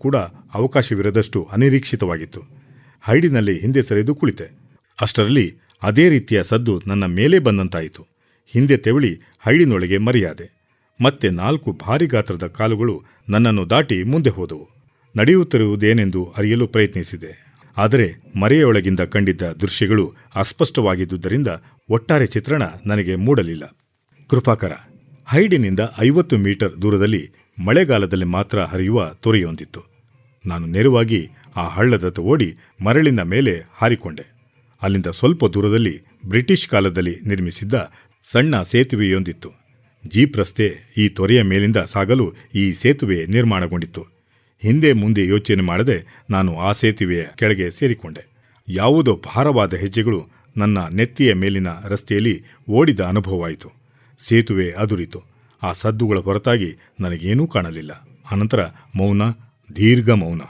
ಕೂಡ ಅವಕಾಶವಿರದಷ್ಟು ಅನಿರೀಕ್ಷಿತವಾಗಿತ್ತು ಹೈಡಿನಲ್ಲಿ ಹಿಂದೆ ಸರಿದು ಕುಳಿತೆ ಅಷ್ಟರಲ್ಲಿ ಅದೇ ರೀತಿಯ ಸದ್ದು ನನ್ನ ಮೇಲೆ ಬಂದಂತಾಯಿತು ಹಿಂದೆ ತೆವಳಿ ಹೈಡಿನೊಳಗೆ ಮರೆಯಾದೆ ಮತ್ತೆ ನಾಲ್ಕು ಭಾರಿ ಗಾತ್ರದ ಕಾಲುಗಳು ನನ್ನನ್ನು ದಾಟಿ ಮುಂದೆ ಹೋದವು ನಡೆಯುತ್ತಿರುವುದೇನೆಂದು ಅರಿಯಲು ಪ್ರಯತ್ನಿಸಿದೆ ಆದರೆ ಮರೆಯೊಳಗಿಂದ ಕಂಡಿದ್ದ ದೃಶ್ಯಗಳು ಅಸ್ಪಷ್ಟವಾಗಿದ್ದುದರಿಂದ ಒಟ್ಟಾರೆ ಚಿತ್ರಣ ನನಗೆ ಮೂಡಲಿಲ್ಲ ಕೃಪಾಕರ ಹೈಡಿನಿಂದ ಐವತ್ತು ಮೀಟರ್ ದೂರದಲ್ಲಿ ಮಳೆಗಾಲದಲ್ಲಿ ಮಾತ್ರ ಹರಿಯುವ ತೊರೆಯೊಂದಿತ್ತು ನಾನು ನೇರವಾಗಿ ಆ ಹಳ್ಳದತ್ತ ಓಡಿ ಮರಳಿನ ಮೇಲೆ ಹಾರಿಕೊಂಡೆ ಅಲ್ಲಿಂದ ಸ್ವಲ್ಪ ದೂರದಲ್ಲಿ ಬ್ರಿಟಿಷ್ ಕಾಲದಲ್ಲಿ ನಿರ್ಮಿಸಿದ್ದ ಸಣ್ಣ ಸೇತುವೆಯೊಂದಿತ್ತು ಜೀಪ್ ರಸ್ತೆ ಈ ತೊರೆಯ ಮೇಲಿಂದ ಸಾಗಲು ಈ ಸೇತುವೆ ನಿರ್ಮಾಣಗೊಂಡಿತ್ತು ಹಿಂದೆ ಮುಂದೆ ಯೋಚನೆ ಮಾಡದೆ ನಾನು ಆ ಸೇತುವೆಯ ಕೆಳಗೆ ಸೇರಿಕೊಂಡೆ ಯಾವುದೋ ಭಾರವಾದ ಹೆಜ್ಜೆಗಳು ನನ್ನ ನೆತ್ತಿಯ ಮೇಲಿನ ರಸ್ತೆಯಲ್ಲಿ ಓಡಿದ ಅನುಭವವಾಯಿತು ಸೇತುವೆ ಅದುರಿತು ಆ ಸದ್ದುಗಳ ಹೊರತಾಗಿ ನನಗೇನೂ ಕಾಣಲಿಲ್ಲ ಅನಂತರ ಮೌನ ದೀರ್ಘ ಮೌನ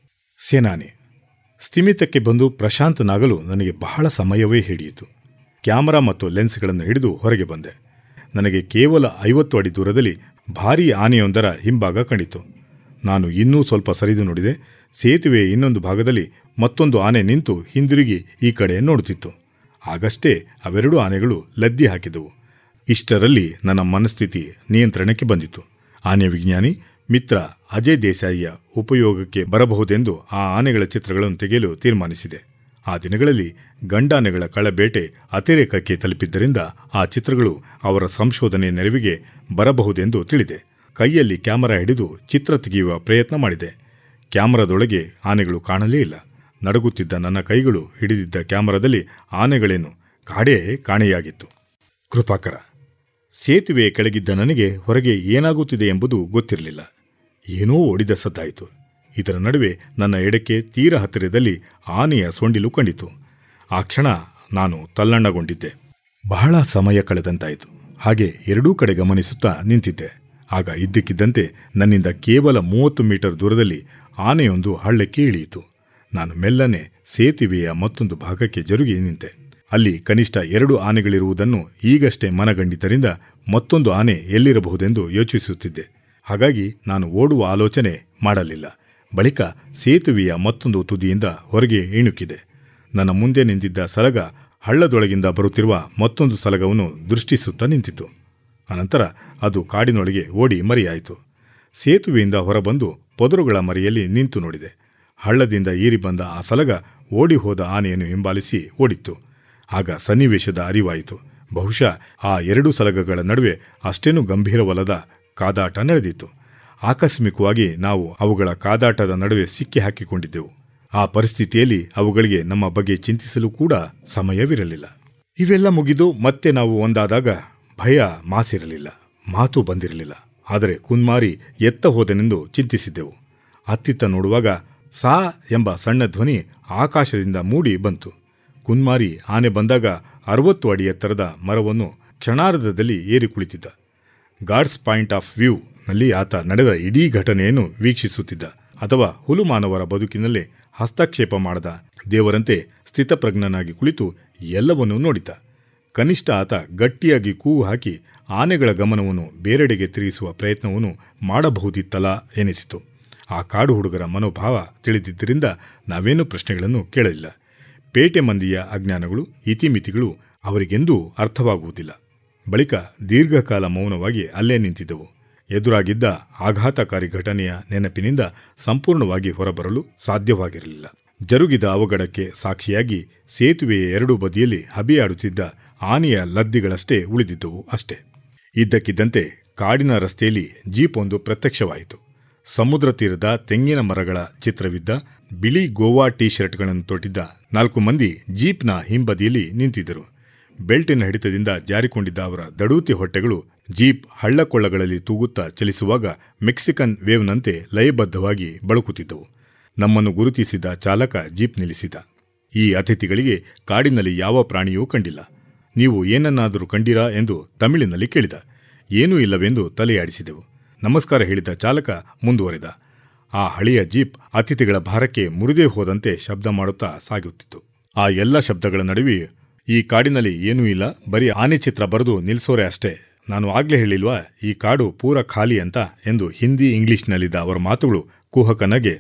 ಸೇನಾನಿ ಸ್ಥಿಮಿತಕ್ಕೆ ಬಂದು ಪ್ರಶಾಂತನಾಗಲು ನನಗೆ ಬಹಳ ಸಮಯವೇ ಹಿಡಿಯಿತು ಕ್ಯಾಮರಾ ಮತ್ತು ಲೆನ್ಸ್ಗಳನ್ನು ಹಿಡಿದು ಹೊರಗೆ ಬಂದೆ ನನಗೆ ಕೇವಲ ಐವತ್ತು ಅಡಿ ದೂರದಲ್ಲಿ ಭಾರೀ ಆನೆಯೊಂದರ ಹಿಂಭಾಗ ಕಂಡಿತು ನಾನು ಇನ್ನೂ ಸ್ವಲ್ಪ ಸರಿದು ನೋಡಿದೆ ಸೇತುವೆಯ ಇನ್ನೊಂದು ಭಾಗದಲ್ಲಿ ಮತ್ತೊಂದು ಆನೆ ನಿಂತು ಹಿಂದಿರುಗಿ ಈ ಕಡೆ ನೋಡುತ್ತಿತ್ತು ಆಗಷ್ಟೇ ಅವೆರಡು ಆನೆಗಳು ಲದ್ದಿ ಹಾಕಿದವು ಇಷ್ಟರಲ್ಲಿ ನನ್ನ ಮನಸ್ಥಿತಿ ನಿಯಂತ್ರಣಕ್ಕೆ ಬಂದಿತು ಆನೆ ವಿಜ್ಞಾನಿ ಮಿತ್ರ ಅಜಯ್ ದೇಸಾಯಿಯ ಉಪಯೋಗಕ್ಕೆ ಬರಬಹುದೆಂದು ಆ ಆನೆಗಳ ಚಿತ್ರಗಳನ್ನು ತೆಗೆಯಲು ತೀರ್ಮಾನಿಸಿದೆ ಆ ದಿನಗಳಲ್ಲಿ ಗಂಡಾನೆಗಳ ಕಳಬೇಟೆ ಅತಿರೇಕಕ್ಕೆ ತಲುಪಿದ್ದರಿಂದ ಆ ಚಿತ್ರಗಳು ಅವರ ಸಂಶೋಧನೆ ನೆರವಿಗೆ ಬರಬಹುದೆಂದು ತಿಳಿದೆ ಕೈಯಲ್ಲಿ ಕ್ಯಾಮರಾ ಹಿಡಿದು ಚಿತ್ರ ತೆಗೆಯುವ ಪ್ರಯತ್ನ ಮಾಡಿದೆ ಕ್ಯಾಮರಾದೊಳಗೆ ಆನೆಗಳು ಕಾಣಲೇ ಇಲ್ಲ ನಡುಗುತ್ತಿದ್ದ ನನ್ನ ಕೈಗಳು ಹಿಡಿದಿದ್ದ ಕ್ಯಾಮರಾದಲ್ಲಿ ಆನೆಗಳೇನು ಕಾಡೇ ಕಾಣೆಯಾಗಿತ್ತು ಕೃಪಾಕರ ಸೇತುವೆಯ ಕೆಳಗಿದ್ದ ನನಗೆ ಹೊರಗೆ ಏನಾಗುತ್ತಿದೆ ಎಂಬುದು ಗೊತ್ತಿರಲಿಲ್ಲ ಏನೋ ಒಡಿದ ಸದ್ದಾಯಿತು ಇದರ ನಡುವೆ ನನ್ನ ಎಡಕ್ಕೆ ತೀರ ಹತ್ತಿರದಲ್ಲಿ ಆನೆಯ ಸೊಂಡಿಲು ಕಂಡಿತು ಆ ಕ್ಷಣ ನಾನು ತಲ್ಲಣ್ಣಗೊಂಡಿದ್ದೆ ಬಹಳ ಸಮಯ ಕಳೆದಂತಾಯಿತು ಹಾಗೆ ಎರಡೂ ಕಡೆ ಗಮನಿಸುತ್ತಾ ನಿಂತಿದ್ದೆ ಆಗ ಇದ್ದಕ್ಕಿದ್ದಂತೆ ನನ್ನಿಂದ ಕೇವಲ ಮೂವತ್ತು ಮೀಟರ್ ದೂರದಲ್ಲಿ ಆನೆಯೊಂದು ಹಳ್ಳಕ್ಕೆ ಇಳಿಯಿತು ನಾನು ಮೆಲ್ಲನೆ ಸೇತುವೆಯ ಮತ್ತೊಂದು ಭಾಗಕ್ಕೆ ಜರುಗಿ ನಿಂತೆ ಅಲ್ಲಿ ಕನಿಷ್ಠ ಎರಡು ಆನೆಗಳಿರುವುದನ್ನು ಈಗಷ್ಟೇ ಮನಗಂಡಿದ್ದರಿಂದ ಮತ್ತೊಂದು ಆನೆ ಎಲ್ಲಿರಬಹುದೆಂದು ಯೋಚಿಸುತ್ತಿದ್ದೆ ಹಾಗಾಗಿ ನಾನು ಓಡುವ ಆಲೋಚನೆ ಮಾಡಲಿಲ್ಲ ಬಳಿಕ ಸೇತುವೆಯ ಮತ್ತೊಂದು ತುದಿಯಿಂದ ಹೊರಗೆ ಇಣುಕಿದೆ ನನ್ನ ಮುಂದೆ ನಿಂತಿದ್ದ ಸಲಗ ಹಳ್ಳದೊಳಗಿಂದ ಬರುತ್ತಿರುವ ಮತ್ತೊಂದು ಸಲಗವನ್ನು ದೃಷ್ಟಿಸುತ್ತಾ ನಿಂತಿತು ಅನಂತರ ಅದು ಕಾಡಿನೊಳಗೆ ಓಡಿ ಮರೆಯಾಯಿತು ಸೇತುವೆಯಿಂದ ಹೊರಬಂದು ಪೊದರುಗಳ ಮರೆಯಲ್ಲಿ ನಿಂತು ನೋಡಿದೆ ಹಳ್ಳದಿಂದ ಏರಿ ಬಂದ ಆ ಸಲಗ ಓಡಿ ಹೋದ ಆನೆಯನ್ನು ಹಿಂಬಾಲಿಸಿ ಓಡಿತ್ತು ಆಗ ಸನ್ನಿವೇಶದ ಅರಿವಾಯಿತು ಬಹುಶಃ ಆ ಎರಡು ಸಲಗಗಳ ನಡುವೆ ಅಷ್ಟೇನೂ ಗಂಭೀರವಲ್ಲದ ಕಾದಾಟ ನಡೆದಿತ್ತು ಆಕಸ್ಮಿಕವಾಗಿ ನಾವು ಅವುಗಳ ಕಾದಾಟದ ನಡುವೆ ಸಿಕ್ಕಿ ಹಾಕಿಕೊಂಡಿದ್ದೆವು ಆ ಪರಿಸ್ಥಿತಿಯಲ್ಲಿ ಅವುಗಳಿಗೆ ನಮ್ಮ ಬಗ್ಗೆ ಚಿಂತಿಸಲು ಕೂಡ ಸಮಯವಿರಲಿಲ್ಲ ಇವೆಲ್ಲ ಮುಗಿದು ಮತ್ತೆ ನಾವು ಒಂದಾದಾಗ ಭಯ ಮಾಸಿರಲಿಲ್ಲ ಮಾತು ಬಂದಿರಲಿಲ್ಲ ಆದರೆ ಕುನ್ಮಾರಿ ಎತ್ತ ಹೋದನೆಂದು ಚಿಂತಿಸಿದ್ದೆವು ಅತ್ತಿತ್ತ ನೋಡುವಾಗ ಸಾ ಎಂಬ ಸಣ್ಣ ಧ್ವನಿ ಆಕಾಶದಿಂದ ಮೂಡಿ ಬಂತು ಕುನ್ಮಾರಿ ಆನೆ ಬಂದಾಗ ಅರವತ್ತು ಅಡಿ ಎತ್ತರದ ಮರವನ್ನು ಕ್ಷಣಾರ್ಧದಲ್ಲಿ ಏರಿ ಕುಳಿತಿದ್ದ ಗಾಡ್ಸ್ ಪಾಯಿಂಟ್ ಆಫ್ ವ್ಯೂ ನಲ್ಲಿ ಆತ ನಡೆದ ಇಡೀ ಘಟನೆಯನ್ನು ವೀಕ್ಷಿಸುತ್ತಿದ್ದ ಅಥವಾ ಹುಲುಮಾನವರ ಬದುಕಿನಲ್ಲೇ ಹಸ್ತಕ್ಷೇಪ ಮಾಡದ ದೇವರಂತೆ ಸ್ಥಿತಪ್ರಜ್ಞನಾಗಿ ಕುಳಿತು ಎಲ್ಲವನ್ನೂ ನೋಡಿತ ಕನಿಷ್ಠ ಆತ ಗಟ್ಟಿಯಾಗಿ ಕೂಗು ಹಾಕಿ ಆನೆಗಳ ಗಮನವನ್ನು ಬೇರೆಡೆಗೆ ತಿರುಗಿಸುವ ಪ್ರಯತ್ನವನ್ನು ಮಾಡಬಹುದಿತ್ತಲ್ಲ ಎನಿಸಿತು ಆ ಕಾಡು ಹುಡುಗರ ಮನೋಭಾವ ತಿಳಿದಿದ್ದರಿಂದ ನಾವೇನೂ ಪ್ರಶ್ನೆಗಳನ್ನು ಕೇಳಲಿಲ್ಲ ಪೇಟೆ ಮಂದಿಯ ಅಜ್ಞಾನಗಳು ಇತಿಮಿತಿಗಳು ಅವರಿಗೆಂದೂ ಅರ್ಥವಾಗುವುದಿಲ್ಲ ಬಳಿಕ ದೀರ್ಘಕಾಲ ಮೌನವಾಗಿ ಅಲ್ಲೇ ನಿಂತಿದ್ದವು ಎದುರಾಗಿದ್ದ ಆಘಾತಕಾರಿ ಘಟನೆಯ ನೆನಪಿನಿಂದ ಸಂಪೂರ್ಣವಾಗಿ ಹೊರಬರಲು ಸಾಧ್ಯವಾಗಿರಲಿಲ್ಲ ಜರುಗಿದ ಅವಘಡಕ್ಕೆ ಸಾಕ್ಷಿಯಾಗಿ ಸೇತುವೆಯ ಎರಡೂ ಬದಿಯಲ್ಲಿ ಹಬಿಯಾಡುತ್ತಿದ್ದ ಆನೆಯ ಲದ್ದಿಗಳಷ್ಟೇ ಉಳಿದಿದ್ದವು ಅಷ್ಟೇ ಇದ್ದಕ್ಕಿದ್ದಂತೆ ಕಾಡಿನ ರಸ್ತೆಯಲ್ಲಿ ಜೀಪ್ ಒಂದು ಪ್ರತ್ಯಕ್ಷವಾಯಿತು ಸಮುದ್ರ ತೀರದ ತೆಂಗಿನ ಮರಗಳ ಚಿತ್ರವಿದ್ದ ಬಿಳಿ ಗೋವಾ ಟೀ ಶರ್ಟ್ಗಳನ್ನು ತೊಟ್ಟಿದ್ದ ನಾಲ್ಕು ಮಂದಿ ಜೀಪ್ನ ಹಿಂಬದಿಯಲ್ಲಿ ನಿಂತಿದ್ದರು ಬೆಲ್ಟಿನ ಹಿಡಿತದಿಂದ ಜಾರಿಕೊಂಡಿದ್ದ ಅವರ ದಡೂತಿ ಹೊಟ್ಟೆಗಳು ಜೀಪ್ ಹಳ್ಳಕೊಳ್ಳಗಳಲ್ಲಿ ತೂಗುತ್ತಾ ಚಲಿಸುವಾಗ ಮೆಕ್ಸಿಕನ್ ವೇವ್ನಂತೆ ಲಯಬದ್ಧವಾಗಿ ಬಳುಕುತ್ತಿದ್ದವು ನಮ್ಮನ್ನು ಗುರುತಿಸಿದ ಚಾಲಕ ಜೀಪ್ ನಿಲ್ಲಿಸಿದ ಈ ಅತಿಥಿಗಳಿಗೆ ಕಾಡಿನಲ್ಲಿ ಯಾವ ಪ್ರಾಣಿಯೂ ಕಂಡಿಲ್ಲ ನೀವು ಏನನ್ನಾದರೂ ಕಂಡಿರಾ ಎಂದು ತಮಿಳಿನಲ್ಲಿ ಕೇಳಿದ ಏನೂ ಇಲ್ಲವೆಂದು ತಲೆಯಾಡಿಸಿದೆವು ನಮಸ್ಕಾರ ಹೇಳಿದ ಚಾಲಕ ಮುಂದುವರೆದ ಆ ಹಳೆಯ ಜೀಪ್ ಅತಿಥಿಗಳ ಭಾರಕ್ಕೆ ಮುರಿದೇ ಹೋದಂತೆ ಶಬ್ದ ಮಾಡುತ್ತಾ ಸಾಗುತ್ತಿತ್ತು ಆ ಎಲ್ಲ ಶಬ್ದಗಳ ನಡುವೆ ಈ ಕಾಡಿನಲ್ಲಿ ಏನೂ ಇಲ್ಲ ಬರೀ ಆನೆ ಚಿತ್ರ ಬರೆದು ನಿಲ್ಸೋರೆ ಅಷ್ಟೇ ನಾನು ಆಗ್ಲೇ ಹೇಳಿಲ್ವಾ ಈ ಕಾಡು ಪೂರ ಖಾಲಿ ಅಂತ ಎಂದು ಹಿಂದಿ ಇಂಗ್ಲಿಷ್ನಲ್ಲಿದ್ದ ಅವರ ಮಾತುಗಳು ಕುಹಕನಗೆ